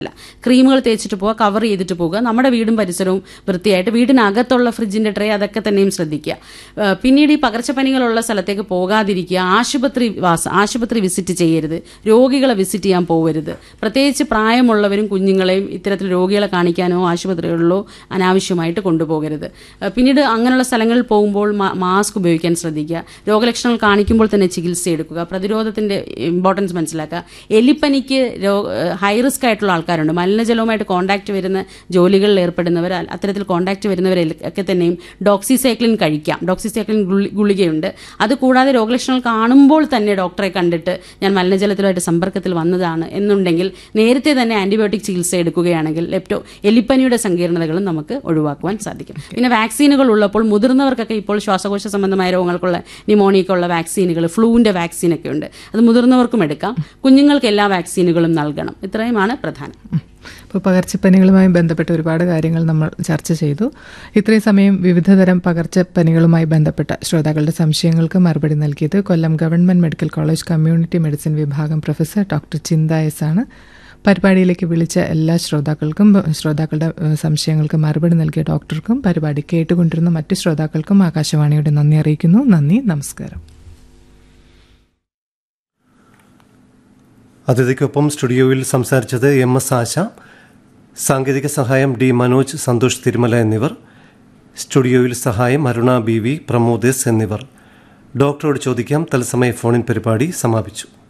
അല്ല ക്രീമുകൾ തേച്ചിട്ട് പോവുക കവർ ചെയ്തിട്ട് പോകുക നമ്മുടെ വീടും പരിസരവും വൃത്തിയായിട്ട് വീടിനകത്തുള്ള ഫ്രിഡ്ജിന്റെ ട്രേ അതൊക്കെ തന്നെയും ശ്രദ്ധിക്കുക ഏഹ് പിന്നീട് ഈ പകർച്ചപ്പനികളുള്ള സ്ഥലത്തേക്ക് പോകാതിരിക്കുക ആശുപത്രി വാസ ആശുപത്രി വിസിറ്റ് ചെയ്യരുത് രോഗികളെ വിസിറ്റ് ചെയ്യാൻ പോകരുത് പ്രത്യേകിച്ച് പ്രായമുള്ളവരും കുഞ്ഞുങ്ങളെയും ഇത്തരത്തിൽ രോഗികളെ കാണിക്കാനോ ആശുപത്രികളിലോ അനാവശ്യമായിട്ട് കൊണ്ടുപോകരുത് ഏഹ് പിന്നീട് അങ്ങനെയുള്ള സ്ഥലങ്ങളിൽ പോകുമ്പോൾ മാ- മാസ്ക് ഉപയോഗിക്കാൻ ശ്രദ്ധിക്കുക രോഗലക്ഷണങ്ങൾ കാണിക്കുമ്പോൾ തന്നെ ചികിത്സ എടുക്കുക പ്രതിരോധത്തിന്റെ ഇമ്പോർട്ടൻസ് മനസ്സിലാക്കുക എലിപ്പനിക്ക് ഹൈ റിസ്ക് ആയിട്ടുള്ള ആൾക്കാരുണ്ട് മലിനജലവുമായിട്ട് കോൺടാക്ട് വരുന്ന ജോലികളിൽ ഏർപ്പെടുന്നവർ അ- അത്തരത്തിൽ കോൺടാക്ട് വരുന്നവരെ ഒക്കെ തന്നെയും ഡോക്സിസൈക്ലിൻ കഴിക്കാം ഡോക്സിസൈക്ലിൻ ഗുളി- ഗുളികയുണ്ട് അത് കൂടാതെ രോഗലക്ഷണങ്ങൾ കാണുമ്പോൾ തന്നെ ഡോക്ടറെ കണ്ടിട്ട് ഞാൻ മലിനജലത്തിലുമായിട്ട് സമ്പർക്കത്തിൽ വന്നതാണ് എന്നുണ്ടെങ്കിൽ നേരത്തെ തന്നെ ആന്റിബയോട്ടിക് ചികിത്സ എടുക്കുകയാണെങ്കിൽ ലെപ്റ്റോ എലിപ്പനിയുടെ സങ്കീർണതകളും നമുക്ക് ഒഴിവാക്കുവാൻ സാധിക്കും പിന്നെ വാക്സിനുകൾ ഉള്ളപ്പോൾ മുതിർന്നവർക്കൊക്കെ ഇപ്പോൾ ശ്വാസകോശ സംബന്ധമായ രോഗങ്ങൾക്കുള്ള ന്യൂമോണിയക്കുള്ള വാക്സിനുകൾ ഫ്ലൂവിൻ്റെ വാക്സിനൊക്കെ ഉണ്ട് അത് മുതിർന്നവർക്കും എടുക്കാം കുഞ്ഞുങ്ങൾക്ക് എല്ലാ വാക്സിനുകളും നൽകണം ഇത്രയുമാണ് പ്രധാനം ഇപ്പോൾ പകർച്ചപ്പനികളുമായി ബന്ധപ്പെട്ട ഒരുപാട് കാര്യങ്ങൾ നമ്മൾ ചർച്ച ചെയ്തു ഇത്രയും സമയം വിവിധതരം പകർച്ചപ്പനികളുമായി ബന്ധപ്പെട്ട ശ്രോതാക്കളുടെ സംശയങ്ങൾക്ക് മറുപടി നൽകിയത് Kollam government medical college community medicine വിഭാഗം പ്രൊഫസർ ഡോക്ടർ ചിന്ത എസ് ആണ് പരിപാടിയിലേക്ക് വിളിച്ച എല്ലാ ശ്രോതാക്കൾക്കും ശ്രോതാക്കളുടെ ഏഹ്, സംശയങ്ങൾക്ക് മറുപടി നൽകിയ ഡോക്ടർക്കും പരിപാടി കേട്ടുകൊണ്ടിരുന്ന മറ്റ് ശ്രോതാക്കൾക്കും ആകാശവാണിയുടെ നന്ദി അറിയിക്കുന്നു നന്ദി നമസ്കാരം അതിഥിക്കൊപ്പം സ്റ്റുഡിയോയിൽ സംസാരിച്ചത് എം എസ് ആശ സാങ്കേതിക സഹായം ഡി മനോജ് സന്തോഷ് തിരുമല എന്നിവർ സ്റ്റുഡിയോയിൽ സഹായം Aruna B V Pramod S എന്നിവർ ഡോക്ടറോട് ചോദിക്കാം തത്സമയ ഫോണിൻ പരിപാടി സമാപിച്ചു